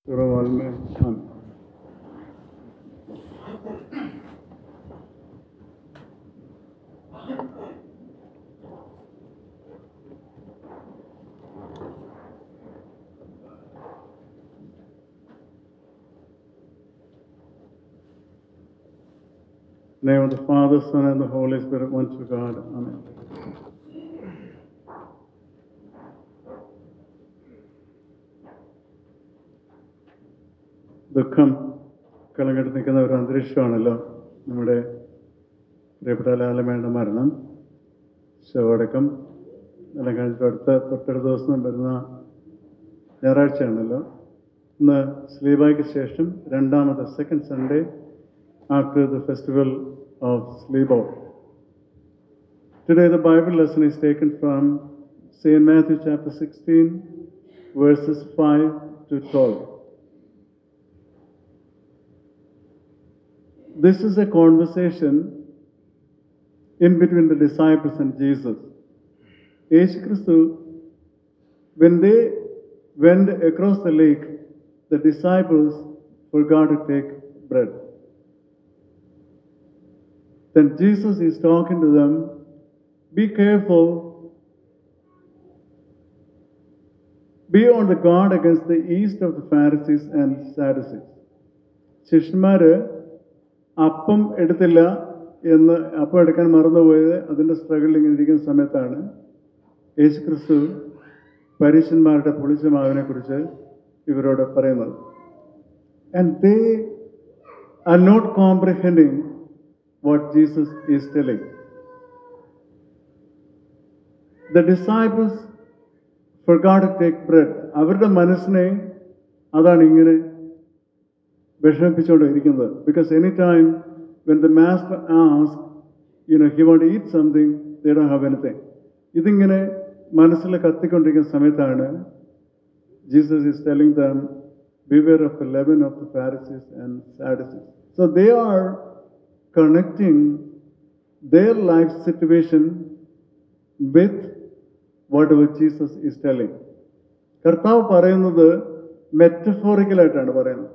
കുറവാൽമേ amen name of the Father, Son, and the Holy Spirit, one true God. Amen. ദുഃഖം കളങ്കെട്ട് നിൽക്കുന്ന ഒരു അന്തരീക്ഷമാണല്ലോ നമ്മുടെ പ്രിയപ്പെട്ട ലാലമ്മയുടെ മരണം ശവടക്കം എല്ലാം കഴിഞ്ഞിട്ട് അടുത്ത തൊട്ടടുത്ത ദിവസം വരുന്ന ഞായറാഴ്ചയാണല്ലോ ഇന്ന് സ്ലീബായ്ക്ക് ശേഷം രണ്ടാമത്തെ second Sunday after the festival of Sleebo. Today, the Bible lesson is taken from St. Matthew chapter 16, verses 5 to 12. This is a conversation in between the disciples and Jesus. Yesu Christu, when they went across the lake, the disciples forgot to take bread. Then Jesus is talking to them be careful, be on the guard against the east of the Pharisees and Sadducees. ശിഷ്യന്മാര് അപ്പം എടുത്തില്ല എന്ന് അപ്പം എടുക്കാൻ മറന്നുപോയത് അതിൻ്റെ struggle ഇങ്ങനെ ഇരിക്കുന്ന സമയത്താണ് യേശു ക്രിസ്തു പരീശന്മാരുടെ പുളിച്ച മാവിനെ കുറിച്ച് ഇവരോട് പറയുന്നത് and they are not comprehending what Jesus is telling. The disciples forgot to take bread. അവരുടെ മനസ്സിനെ അതാണ് ഇങ്ങനെ വിഷമിപ്പിച്ചുകൊണ്ട് ഇരിക്കുന്നത് because any time when the master ask you no he won't eat something they do have anything ഇതിങ്ങനെ മനസ്സിൽ കത്തിക്കൊണ്ടിരിക്കുന്ന സമയത്താണ് Jesus is telling them beware of the leaven of the Pharisees and Sadducees so they are connecting their life situation with whatever Jesus is telling. കർത്താവ് പറയുന്നത് മെറ്റഫോറിക്കലായിട്ടാണ് പറയുന്നത്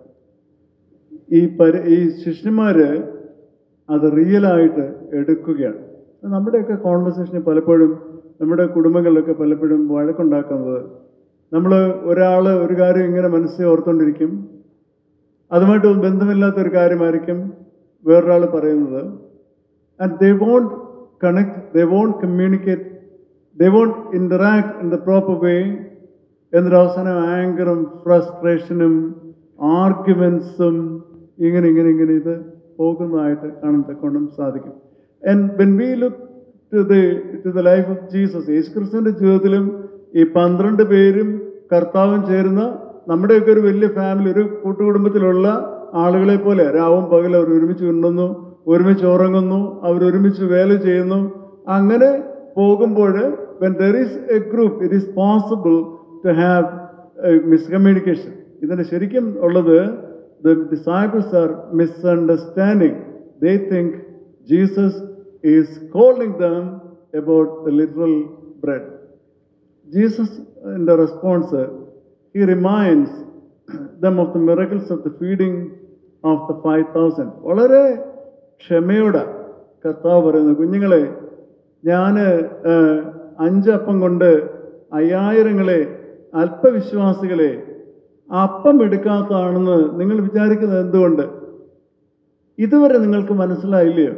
ഈ പരി ഈ ശിഷ്യന്മാര് അത് റിയലായിട്ട് എടുക്കുകയാണ് നമ്മുടെയൊക്കെ കോൺവെർസേഷനിൽ പലപ്പോഴും നമ്മുടെ കുടുംബങ്ങളിലൊക്കെ പലപ്പോഴും വഴക്കുണ്ടാക്കുന്നത് നമ്മൾ ഒരാൾ ഒരു കാര്യം ഇങ്ങനെ മനസ്സിൽ ഓർത്തുകൊണ്ടിരിക്കും അതുമായിട്ട് ബന്ധമില്ലാത്ത ഒരു കാര്യമായിരിക്കും വേറൊരാൾ പറയുന്നത് and they won't connect they won't communicate they won't interact in the proper way എന്നിട്ട് അവസാനം ആങ്കറും ഫ്രസ്ട്രേഷനും ആർഗ്യുമെൻസും ഇങ്ങനെ ഇങ്ങനെ ഇങ്ങനെ ഇത് പോകുന്നതായിട്ട് കാണാൻ കൊണ്ടും സാധിക്കും and when we look to the to the life of Jesus യേശു ക്രിസ്തുവിൻ്റെ ജീവിതത്തിലും ഈ പന്ത്രണ്ട് പേരും കർത്താവും ചേരുന്ന നമ്മുടെയൊക്കെ ഒരു വലിയ ഫാമിലി ഒരു കൂട്ടുകുടുംബത്തിലുള്ള ആളുകളെ പോലെ രാവും പകലും അവർ ഒരുമിച്ച് ഉണ്ണുന്നു ഒരുമിച്ച് ഉറങ്ങുന്നു അവർ ഒരുമിച്ച് വേല ചെയ്യുന്നു അങ്ങനെ പോകുമ്പോൾ when there is a group it is possible to have miscommunication ഇതിന് ശരിക്കും ഉള്ളത് the disciples are misunderstanding they think Jesus is calling them about the literal bread Jesus ഇൻ്റെ response he reminds them of the miracles of the feeding of the five thousand വളരെ ക്ഷമയോടെ കർത്താവ് പറയുന്നു കുഞ്ഞുങ്ങളെ ഞാൻ അഞ്ചപ്പം കൊണ്ട് അയ്യായിരങ്ങളെ അല്പവിശ്വാസികളെ അപ്പം എടുക്കാത്തതാണെന്ന് നിങ്ങൾ വിചാരിക്കുന്നത് എന്തുകൊണ്ട് ഇതുവരെ നിങ്ങൾക്ക് മനസ്സിലായില്ലയോ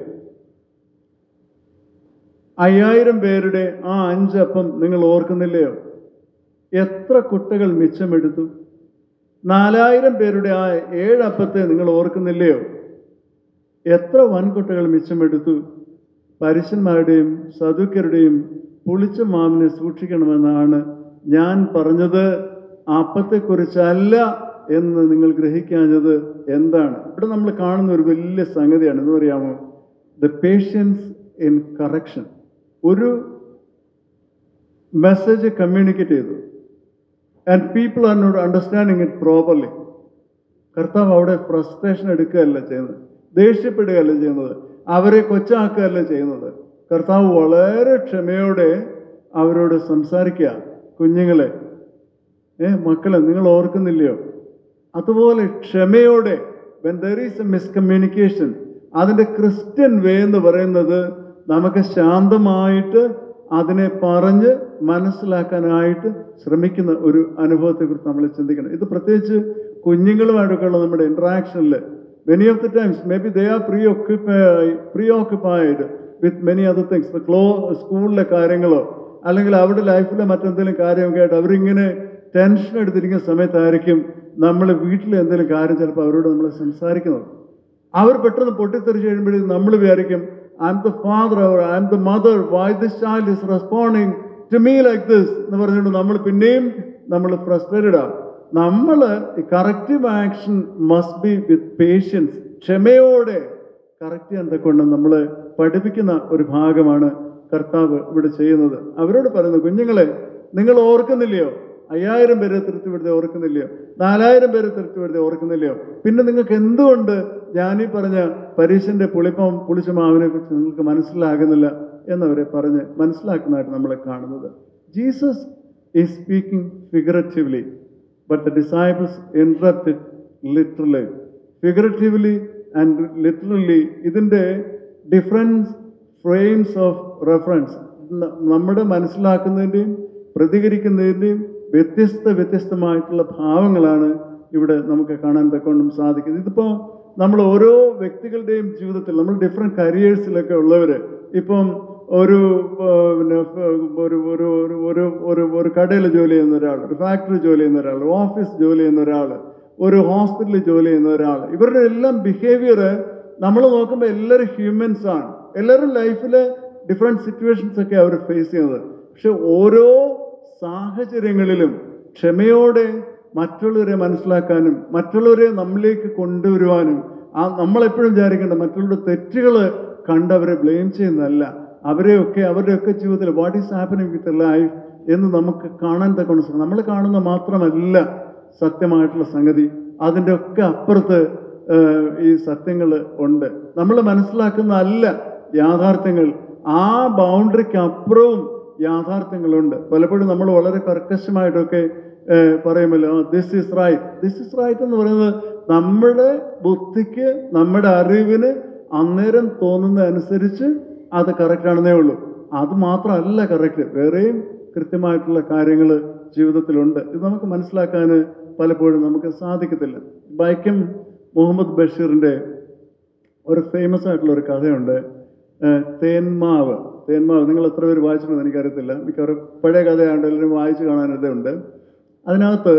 അയ്യായിരം പേരുടെ ആ അഞ്ചപ്പം നിങ്ങൾ ഓർക്കുന്നില്ലയോ എത്ര കുട്ടികൾ മിച്ചമെടുത്തു നാലായിരം പേരുടെ ആ ഏഴപ്പത്തെ നിങ്ങൾ ഓർക്കുന്നില്ലയോ എത്ര വൻകുട്ടികൾ മിച്ചമെടുത്തു പരുഷന്മാരുടെയും സതുക്കരുടെയും പുളിച്ച മാവിനെ സൂക്ഷിക്കണമെന്നാണ് ഞാൻ പറഞ്ഞത് അപ്പത്തെക്കുറിച്ചല്ല എന്ന് നിങ്ങൾ ഗ്രഹിക്കാഞ്ഞത് എന്താണ് ഇവിടെ നമ്മൾ കാണുന്ന ഒരു വലിയ സംഗതിയാണ് എന്ന് പറയാമോ ദ പേഷ്യൻസ് ഇൻ കറക്ഷൻ ഒരു മെസ്സേജ് കമ്മ്യൂണിക്കേറ്റ് ചെയ്തു and people are not understanding it properly കർത്താവ് അവിടെ ഫ്രസ്ട്രേഷൻ എടുക്കുകയല്ല ചെയ്യുന്നത് ദേഷ്യപ്പെടുകയല്ല ചെയ്യുന്നത് അവരെ കൊച്ചാക്കുകയല്ല ചെയ്യുന്നത് കർത്താവ് വളരെ ക്ഷമയോടെ അവരോട് സംസാരിക്കുക കുഞ്ഞുങ്ങളെ ഏ മക്കളെ നിങ്ങൾ ഓർക്കുന്നില്ലയോ അതുപോലെ ക്ഷമയോടെ when there is a miscommunication അതിൻ്റെ ക്രിസ്ത്യൻ വേ എന്ന് പറയുന്നത് നമുക്ക് ശാന്തമായിട്ട് അതിനെ പറഞ്ഞ് മനസ്സിലാക്കാനായിട്ട് ശ്രമിക്കുന്ന ഒരു അനുഭവത്തെക്കുറിച്ച് നമ്മൾ ചിന്തിക്കണം ഇത് പ്രത്യേകിച്ച് കുഞ്ഞുങ്ങളുമായിട്ടൊക്കെയുള്ള നമ്മുടെ ഇൻട്രാക്ഷനിൽ many of the times may be they are preoccupy preoccupied with many other things ഇപ്പോൾ ക്ലോ സ്കൂളിലെ കാര്യങ്ങളോ അല്ലെങ്കിൽ അവരുടെ ലൈഫിലെ മറ്റെന്തെങ്കിലും കാര്യമൊക്കെ ആയിട്ട് അവരിങ്ങനെ ടെൻഷൻ എടുത്തിരിക്കുന്ന സമയത്തായിരിക്കും നമ്മൾ വീട്ടിൽ എന്തെങ്കിലും കാര്യം ചിലപ്പോൾ അവരോട് നമ്മൾ സംസാരിക്കുന്നത് അവർ പെട്ടെന്ന് പൊട്ടിത്തെറിച്ച് കഴിയുമ്പോഴേക്കും നമ്മൾ വിചാരിക്കും I'm the father or I'm the mother why this child is responding to me like this എന്ന് പറഞ്ഞുകൊണ്ട് നമ്മൾ പിന്നെയും നമ്മൾ ഫ്രസ്ട്രേറ്റഡ് ആവും നമ്മൾ corrective action must be with patience ക്ഷമയോടെ കറക്റ്റ് ചെയ്യാൻ കൊണ്ട് നമ്മൾ പഠിപ്പിക്കുന്ന ഒരു ഭാഗമാണ് കർത്താവ് ഇവിടെ ചെയ്യുന്നത് അവരോട് പറയുന്നത് കുഞ്ഞുങ്ങളെ നിങ്ങൾ ഓർക്കുന്നില്ലയോ അയ്യായിരം പേരെ തിരുത്തി വിടുതെ ഓർക്കുന്നില്ലയോ നാലായിരം പേരെ തിരുത്തി വിടുതെ ഓർക്കുന്നില്ലയോ പിന്നെ നിങ്ങൾക്ക് എന്തുകൊണ്ട് ഞാനീ പറഞ്ഞ പരീക്ഷന്റെ പുളിപ്പം പുളിച്ച മാവിനെ കുറിച്ച് നിങ്ങൾക്ക് മനസ്സിലാകുന്നില്ല എന്നവരെ പറഞ്ഞ് മനസ്സിലാക്കുന്നതായിട്ട് നമ്മളെ കാണുന്നത് Jesus is speaking figuratively but the disciples interpreted literally figuratively and literally ഇതിൻ്റെ ഡിഫറൻസ് ഫ്രെയിംസ് ഓഫ് റെഫറൻസ് നമ്മുടെ മനസ്സിലാക്കുന്നതിൻ്റെയും പ്രതികരിക്കുന്നതിൻ്റെയും വ്യത്യസ്ത വ്യത്യസ്തമായിട്ടുള്ള ഭാവങ്ങളാണ് ഇവിടെ നമുക്ക് കാണാൻ തക്കൊണ്ടും സാധിക്കുന്നത് ഇതിപ്പോൾ നമ്മൾ ഓരോ വ്യക്തികളുടെയും ജീവിതത്തിൽ നമ്മൾ ഡിഫറെൻറ്റ് കരിയേഴ്സിലൊക്കെ ഉള്ളവർ ഇപ്പം ഒരു ആ, പിന്നെ ഫ- ഒരു ഒരു ഒരു ഒരു ഒരു ഒരു കടയിൽ ജോലി ചെയ്യുന്ന ഒരാൾ ഒരു ഫാക്ടറി ജോലി ചെയ്യുന്ന ഒരാൾ ഓഫീസ് ജോലി ചെയ്യുന്ന ഒരാൾ ഒരു ഹോസ്പിറ്റലിൽ ജോലി ചെയ്യുന്ന ഒരാൾ ഇവരുടെ എല്ലാം ബിഹേവിയർ നമ്മൾ നോക്കുമ്പോൾ എല്ലാവരും ഹ്യൂമൻസ് ആണ് എല്ലാവരും ലൈഫിൽ ഡിഫറെൻറ്റ് സിറ്റുവേഷൻസ് ഒക്കെ അവർ ഫേസ് ചെയ്യുന്നത് പക്ഷെ ഓരോ സാഹചര്യങ്ങളിലും ക്ഷമയോടെ മറ്റുള്ളവരെ മനസ്സിലാക്കാനും മറ്റുള്ളവരെ നമ്മളിലേക്ക് കൊണ്ടുവരുവാനും ആ നമ്മളെപ്പോഴും വിചാരിക്കേണ്ട മറ്റുള്ളവരുടെ തെറ്റുകൾ കണ്ടവരെ ബ്ലെയിം ചെയ്യുന്നതല്ല അവരെയൊക്കെ അവരുടെയൊക്കെ ജീവിതത്തിൽ what is happening with life എന്ന് നമുക്ക് കാണാൻ തക്ക നമ്മൾ കാണുന്ന മാത്രമല്ല സത്യമായിട്ടുള്ള സംഗതി അതിൻ്റെ ഒക്കെ അപ്പുറത്ത് ഏഹ്, ഈ സത്യങ്ങൾ ഉണ്ട് നമ്മൾ മനസ്സിലാക്കുന്ന അല്ല യാഥാർത്ഥ്യങ്ങൾ ആ ബൗണ്ടറിക്ക് അപ്പുറവും യാഥാർത്ഥ്യങ്ങളുണ്ട് പലപ്പോഴും നമ്മൾ വളരെ കർക്കശമായിട്ടൊക്കെ ഏഹ്, പറയുമല്ലോ this is right this is right എന്ന് പറയുന്നത് നമ്മുടെ ബുദ്ധിക്ക് നമ്മുടെ അറിവിന് അന്നേരം തോന്നുന്ന അനുസരിച്ച് അത് കറക്റ്റ് ആണെന്നേ ഉള്ളൂ അത് മാത്രമല്ല കറക്റ്റ് വേറെയും കൃത്യമായിട്ടുള്ള കാര്യങ്ങൾ ജീവിതത്തിലുണ്ട് ഇത് നമുക്ക് മനസ്സിലാക്കാൻ പലപ്പോഴും നമുക്ക് സാധിക്കത്തില്ല വൈക്കം മുഹമ്മദ് ബഷീറിൻ്റെ ഒരു ഫേമസ് ആയിട്ടുള്ള ഒരു കഥയുണ്ട് ഏഹ് തേന്മാവ് തേന്മാവ് നിങ്ങൾ എത്ര പേര് വായിച്ചിട്ടുണ്ടെന്ന് എനിക്കറിയത്തില്ല മിക്കവാറും പഴയ കഥയാണ്ട് എല്ലാവരും വായിച്ചു കാണാൻ ഇതുണ്ട് അതിനകത്ത്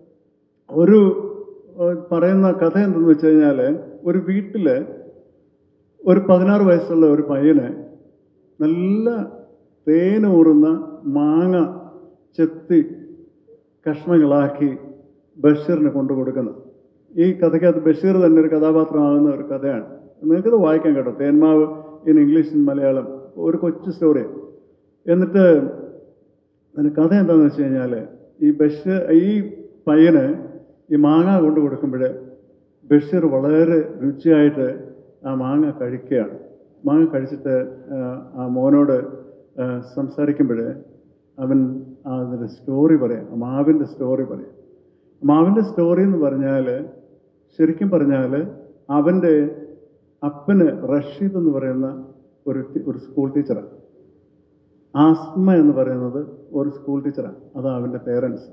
ഒരു ഏഹ് പറയുന്ന കഥ എന്തെന്ന് വെച്ച് കഴിഞ്ഞാൽ ഒരു വീട്ടിൽ ഒരു പതിനാറ് വയസ്സുള്ള ഒരു പയ്യന് നല്ല തേനൂറുന്ന മാങ്ങ ചെത്തി കഷ്ണങ്ങളാക്കി ബഷീറിന് കൊണ്ടു കൊടുക്കുന്നത് ഈ കഥയ്ക്കകത്ത് ബഷീർ തന്നെ ഒരു കഥാപാത്രമാകുന്ന ഒരു കഥയാണ് നിങ്ങൾക്കത് വായിക്കാൻ കേട്ടോ തേന്മാവ് ഇൻ ഇംഗ്ലീഷ് ഇൻ മലയാളം ഒരു കൊച്ചു സ്റ്റോറി എന്നിട്ട് അതിന് കഥ എന്താണെന്ന് വെച്ച് കഴിഞ്ഞാൽ ഈ ബഷീർ ഈ പയ്യന് ഈ മാങ്ങ കൊണ്ട് കൊടുക്കുമ്പോൾ ബഷീർ വളരെ രുചിയായിട്ട് ആ മാങ്ങ കഴിക്കുകയാണ് മാങ്ങ കഴിച്ചിട്ട് ആ, ആ മോനോട് സംസാരിക്കുമ്പോൾ അവൻ അതിൻ്റെ സ്റ്റോറി പറയാം ആ മാവിൻ്റെ സ്റ്റോറി പറയാം മാവിൻ്റെ സ്റ്റോറി എന്ന് പറഞ്ഞാൽ ശരിക്കും പറഞ്ഞാൽ അവൻ്റെ അപ്പന് റഷീദ് എന്ന് പറയുന്ന ഒരു ടി- ഒരു സ്കൂൾ ടീച്ചറാണ് ആസ്മ എന്ന് പറയുന്നത് ഒരു സ്കൂൾ ടീച്ചറാണ് അതാ അവൻ്റെ പേരൻസ്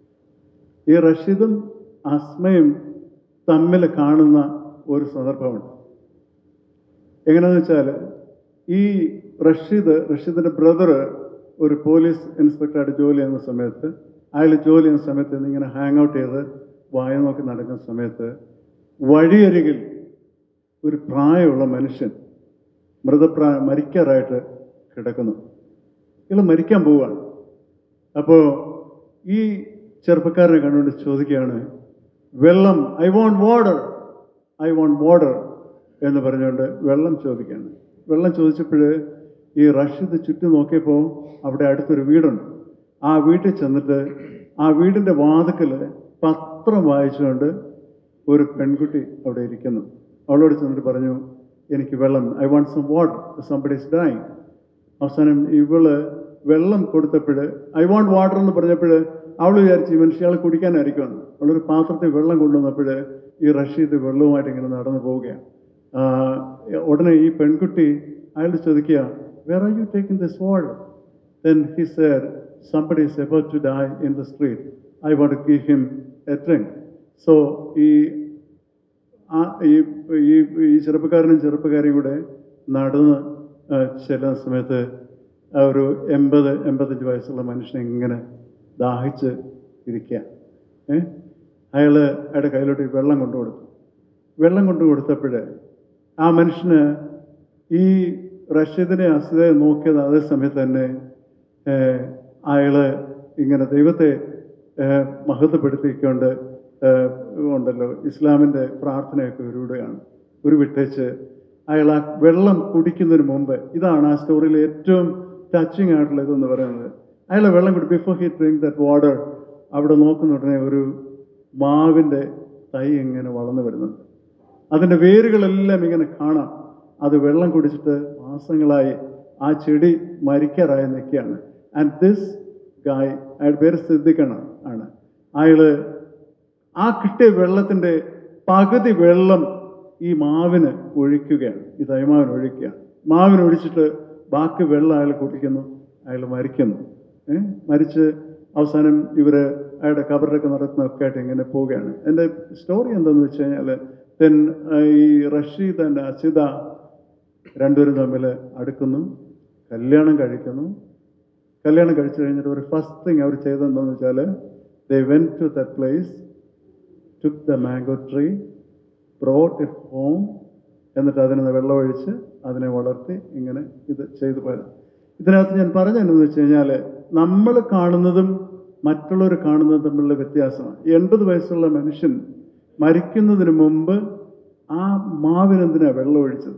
ഈ റഷീദും അസ്മയും തമ്മിൽ കാണുന്ന ഒരു സന്ദർഭമുണ്ട് എങ്ങനെയാന്ന് വെച്ചാൽ ഈ റഷീദ് റഷീദിൻ്റെ ബ്രദർ ഒരു പോലീസ് ഇൻസ്പെക്ടറായിട്ട് ജോലി ചെയ്യുന്ന സമയത്ത് അയാൾ ജോലി ചെയ്യുന്ന സമയത്ത് ഇങ്ങനെ ഹാങ് ഔട്ട് ചെയ്ത് വായ നോക്കി നടക്കുന്ന സമയത്ത് വഴിയരികിൽ ഒരു പ്രായമുള്ള മനുഷ്യൻ മൃതപ്രായ മരിക്കാറായിട്ട് കിടക്കുന്നു ഇയാൾ മരിക്കാൻ പോവുകയാണ് അപ്പോൾ ഈ ചെറുപ്പക്കാരനെ കണ്ടുകൊണ്ട് ചോദിക്കുകയാണ് വെള്ളം I want water I want water എന്ന് പറഞ്ഞുകൊണ്ട് വെള്ളം ചോദിക്കുകയാണ് വെള്ളം ചോദിച്ചപ്പോൾ ഈ റഷീദ് ചുറ്റും നോക്കിയപ്പോൾ അവിടെ അടുത്തൊരു വീടുണ്ട് ആ വീട്ടിൽ ചെന്നിട്ട് ആ വീടിൻ്റെ വാതിക്കൽ പത്രം വായിച്ചുകൊണ്ട് ഒരു പെൺകുട്ടി അവിടെ ഇരിക്കുന്നു അവളോട് ചെന്നിട്ട് പറഞ്ഞു എനിക്ക് വെള്ളം I want some water somebody is dying അവസാനം ഇവള് വെള്ളം കൊടുത്തപ്പോൾ ഐ വാണ്ട് വാട്ടർ എന്ന് പറഞ്ഞപ്പോൾ അവൾ വിചാരിച്ചു ഈ മനുഷ്യയാൾ കുടിക്കാനായിരിക്കുമെന്ന് അവളൊരു പാത്രത്തിൽ വെള്ളം കൊണ്ടുവന്നപ്പോൾ ഈ റഷീദ് വെള്ളവുമായിട്ട് ഇങ്ങനെ നടന്നു പോവുകയാണ് ആ, ഉടനെ ഈ പെൺകുട്ടി അയാൾ ചോദിക്കുക where are you taking this water then he said somebody is about to die in the street i want to give him a drink so ഈ ആ ഈ ഈ ഈ ചെറുപ്പക്കാരനും ചെറുപ്പക്കാരിയും കൂടെ നടന്ന് ആ, ചെല്ലുന്ന സമയത്ത് ആ ഒരു എൺപത് എൺപത്തഞ്ച് വയസ്സുള്ള മനുഷ്യൻ ഇങ്ങനെ ദാഹിച്ച് ഇരിക്കുക ഏ അയാൾ അയാളുടെ കയ്യിലോട്ട് ഈ വെള്ളം കൊണ്ടു കൊടുത്തു വെള്ളം കൊണ്ടു കൊടുത്തപ്പോൾ ആ മനുഷ്യന് ഈ റഷ്യദിനെ അസിതയെ നോക്കിയത് അതേ സമയത്ത് തന്നെ ഏഹ്, അയാള് ഇങ്ങനെ ദൈവത്തെ ഏഹ്, മഹത്വപ്പെടുത്തിക്കൊണ്ട് ഏഹ്, ഉണ്ടല്ലോ ഇസ്ലാമിൻ്റെ പ്രാർത്ഥനയൊക്കെ ഉരുവിടുകയാണ് ഉരുവിട്ടേച്ച് അയാൾ ആ വെള്ളം കുടിക്കുന്നതിന് മുമ്പ് ഇതാണ് ആ സ്റ്റോറിയിൽ ഏറ്റവും ടച്ചിങ് ആയിട്ടുള്ള ഇതെന്ന് പറയുന്നത് അയാൾ വെള്ളം കുടി before he drink that water അവിടെ നോക്കുന്ന ഉടനെ ഒരു മാവിൻ്റെ തൈ ഇങ്ങനെ വളർന്നു വരുന്നുണ്ട് അതിൻ്റെ വേരുകളെല്ലാം ഇങ്ങനെ കാണാം അത് വെള്ളം കുടിച്ചിട്ട് മാസങ്ങളായി ആ ചെടി മരിക്കാറായി നിൽക്കുകയാണ് ആൻഡ് ദിസ് ഗായ് അയാൾ പേര് സിദ്ദിഖാണ് ആണ് അയാള് ആ കിട്ടിയ വെള്ളത്തിൻ്റെ പകുതി വെള്ളം ഈ മാവിന് ഒഴിക്കുകയാണ് ഈ തൈമാവിന് ഒഴിക്കുകയാണ് മാവിന് ഒഴിച്ചിട്ട് ബാക്കി വെള്ളം അയാൾ കുടിക്കുന്നു അയാൾ മരിക്കുന്നു ഏ മരിച്ച് അവസാനം ഇവർ അയാളുടെ കബറിലൊക്കെ നടത്തുന്നതൊക്കെ ആയിട്ട് ഇങ്ങനെ പോവുകയാണ് എൻ്റെ സ്റ്റോറി എന്താണെന്ന് വെച്ച് കഴിഞ്ഞാൽ ദെൻ ഈ റഷീദ് ആൻഡ് അസിത രണ്ടുപേരും തമ്മിൽ അടുക്കുന്നു കല്യാണം കഴിക്കുന്നു കല്യാണം കഴിച്ചു കഴിഞ്ഞിട്ട് ഒരു ഫസ്റ്റ് തിങ് അവർ ചെയ്തതെന്താണെന്ന് വെച്ചാൽ they went to the place took the mango tree brought it home എന്നിട്ട് അതിന് വെള്ളമൊഴിച്ച് അതിനെ വളർത്തി ഇങ്ങനെ ഇത് ചെയ്തു പോയത് ഇതിനകത്ത് ഞാൻ പറഞ്ഞതെന്ന് വെച്ച് കഴിഞ്ഞാൽ നമ്മൾ കാണുന്നതും മറ്റുള്ളവർ കാണുന്നതും തമ്മിലുള്ള വ്യത്യാസമാണ് എൺപത് വയസ്സുള്ള മനുഷ്യൻ മരിക്കുന്നതിന് മുമ്പ് ആ മാവിനെന്തിനാണ് വെള്ളം ഒഴിച്ചത്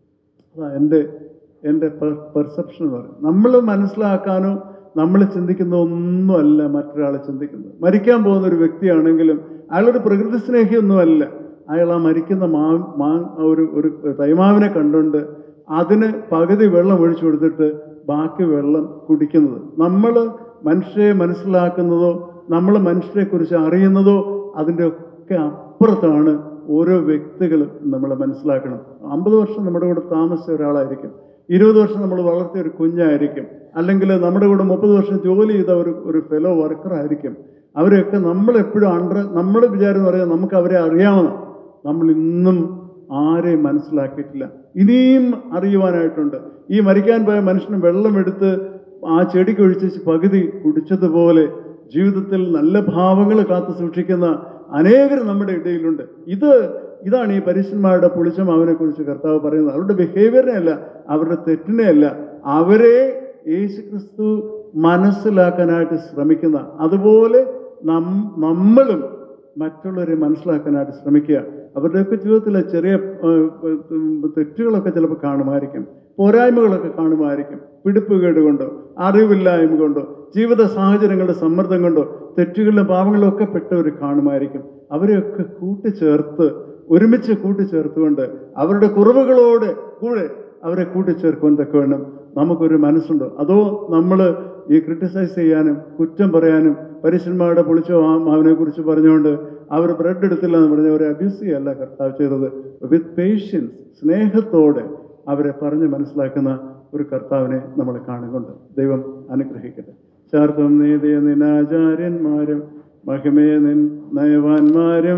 അതാ എൻ്റെ എൻ്റെ പെർസെപ്ഷൻ എന്ന് പറയുന്നത് നമ്മൾ മനസ്സിലാക്കാനോ നമ്മൾ ചിന്തിക്കുന്ന ഒന്നുമല്ല മറ്റൊരാൾ ചിന്തിക്കുന്നത് മരിക്കാൻ പോകുന്ന ഒരു വ്യക്തിയാണെങ്കിലും അയാളൊരു പ്രകൃതി സ്നേഹിയൊന്നുമല്ല അയാൾ ആ മരിക്കുന്ന മാ മാ ഒരു ഒരു തൈമാവിനെ കണ്ടുകൊണ്ട് അതിന് പകുതി വെള്ളം ഒഴിച്ചു കൊടുത്തിട്ട് ബാക്കി വെള്ളം കുടിക്കുന്നത് നമ്മൾ മനുഷ്യരെ മനസ്സിലാക്കുന്നതോ നമ്മൾ മനുഷ്യരെക്കുറിച്ച് അറിയുന്നതോ അതിൻ്റെ ഒക്കെ അപ്പുറത്താണ് ഓരോ വ്യക്തികളും നമ്മൾ മനസ്സിലാക്കണം അമ്പത് വർഷം നമ്മുടെ കൂടെ താമസിച്ച ഒരാളായിരിക്കും ഇരുപത് വർഷം നമ്മൾ വളർത്തിയ ഒരു കുഞ്ഞായിരിക്കും അല്ലെങ്കിൽ നമ്മുടെ കൂടെ മുപ്പത് വർഷം ജോലി ചെയ്ത ഒരു ഒരു ഫെലോ വർക്കർ ആയിരിക്കും അവരെയൊക്കെ നമ്മളെപ്പോഴും അണ്ടർ നമ്മൾ വിചാരം എന്ന് പറയാം നമുക്ക് അവരെ അറിയാമെന്ന് നമ്മൾ ഇന്നും ആരെയും മനസ്സിലാക്കിയിട്ടില്ല ഇനിയും അറിയുവാനായിട്ടുണ്ട് ഈ മരിക്കാൻ പോയ മനുഷ്യന് വെള്ളമെടുത്ത് ആ ചെടിക്ക് ഒഴിച്ച് പകുതി കുടിച്ചതുപോലെ ജീവിതത്തിൽ നല്ല ഭാവങ്ങൾ കാത്തു സൂക്ഷിക്കുന്ന അനേകർ നമ്മുടെ ഇടയിലുണ്ട് ഇത് ഇതാണ് ഈ പരീക്ഷന്മാരുടെ പുളിച്ചം അവനെ കുറിച്ച് കർത്താവ് പറയുന്നത് അവരുടെ ബിഹേവിയറിനെ അല്ല അവരുടെ തെറ്റിനെ അല്ല അവരെ യേശു ക്രിസ്തു മനസ്സിലാക്കാനായിട്ട് ശ്രമിക്കുന്ന അതുപോലെ നം നമ്മളും മറ്റുള്ളവരെ മനസ്സിലാക്കാനായിട്ട് ശ്രമിക്കുക അവരുടെയൊക്കെ ജീവിതത്തിലെ ചെറിയ ആ, ഉം, തെറ്റുകളൊക്കെ ചിലപ്പോൾ കാണുമായിരിക്കും പോരായ്മകളൊക്കെ കാണുമായിരിക്കും പിടിപ്പുകേട് കൊണ്ടോ അറിവില്ലായ്മ കൊണ്ടോ ജീവിത സാഹചര്യങ്ങളുടെ സമ്മർദ്ദം കൊണ്ടോ തെറ്റുകളിലും പാവങ്ങളിലും ഒക്കെ പെട്ടവർ കാണുമായിരിക്കും അവരെയൊക്കെ കൂട്ടിച്ചേർത്ത് ഒരുമിച്ച് കൂട്ടിച്ചേർത്തുകൊണ്ട് അവരുടെ കുറവുകളോട് കൂടെ അവരെ കൂട്ടിച്ചേർക്കുവാൻ തക്ക വേണം നമുക്കൊരു മനസ്സുണ്ടോ അതോ നമ്മൾ ഈ ക്രിട്ടിസൈസ് ചെയ്യാനും കുറ്റം പറയാനും പരീക്ഷന്മാരുടെ പൊളിച്ച മാവിനെ കുറിച്ച് പറഞ്ഞുകൊണ്ട് അവർ ബ്രെഡ് എടുത്തില്ല എന്ന് പറഞ്ഞ അവരെ അബ്യൂസ് ചെയ്യല്ല കർത്താവ് ചെയ്തത് വിത്ത് പേഷ്യൻസ് സ്നേഹത്തോടെ അവരെ പറഞ്ഞ് മനസ്സിലാക്കുന്ന ഒരു കർത്താവിനെ നമ്മൾ കാണുന്നുണ്ട് ദൈവം അനുഗ്രഹിക്കട്ടെ ചാർത്തം നീതിയ നിനാചാര്യന്മാരും മഹിമേ നിൻ നയവാന്മാരും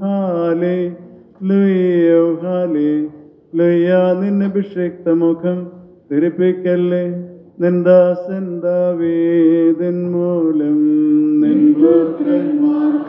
ഹാലേ ലുയ്യോ ഹാലേ ലുയ്യ നിന്നെ അഭിഷിക്ത മുഖം തിരിപ്പിക്കല്ലേ നിന്ദാസൻ ദാവീദിൻ മൂലം നിൻ പുത്രന്മാർ